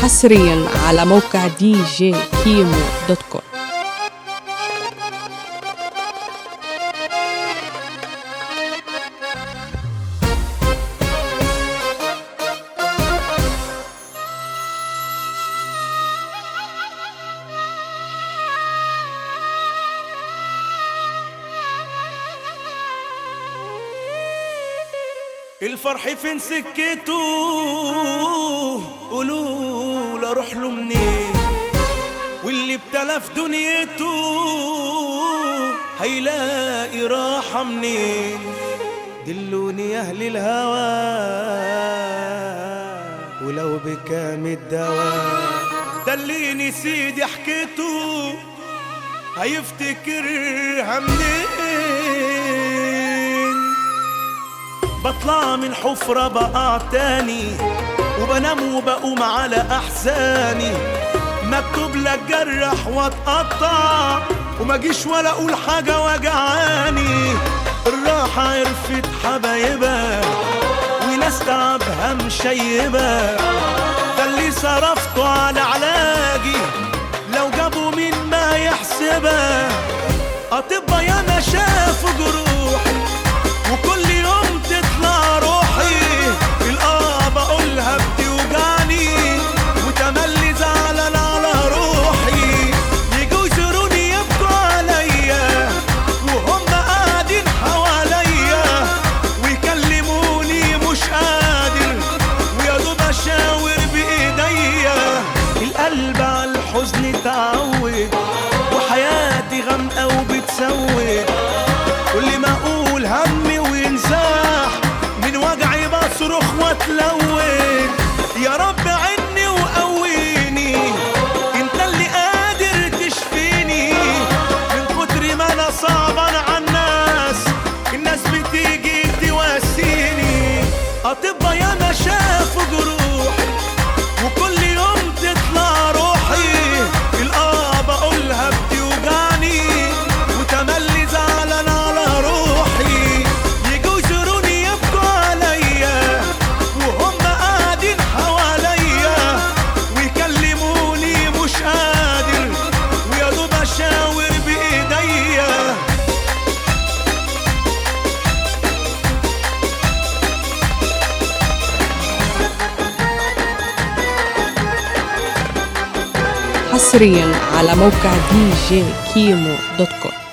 حصريا على موقع دي جي كيمو دوت كوم الفرح فين سكته قولوا له اروح له منين واللي ابتلى في دنيته هيلاقي راحة منين دلوني يا اهل الهوى ولو بكام الدواء دليني سيدي حكيته هيفتكرها منين بطلع من حفرة بقع تاني وبنام وبقوم على أحزاني مكتوب لك جرح واتقطع وما جيش ولا أقول حاجة وجعاني الراحة عرفت حبايبها وناس تعبها مشيبة ده اللي صرفته على علاجي لو جابوا مين ما يحسبها أطبا ياما شافوا جروحي وكل يوم تطلع روحي الآه بقولها بتوجعني وتملي زعلان على روحي يجوا يزوروني يبكوا عليا وهم قاعدين حواليا ويكلموني مش قادر ويا دوب اشاور بايديا القلب على الحزن تعود وحياتي غامقه وبتسود كل ما اقول همي وينزاح من وجعي بصرخ واتلون يا رب عني وقويني انت اللي قادر تشفيني من كتر ما انا صعبان على الناس الناس بتيجي تواسيني اطبا يا ما شافوا جروحي وكل يوم تطلع روحي الاه بقولها بتوجعني وتملي زعلان على روحي يجوا يزوروني يبكوا عليا وهم قاعدين حواليا ويكلموني مش قادر ويا دوب اشاور بايديا حصريا على موقع دي جي كيمو دوت كوم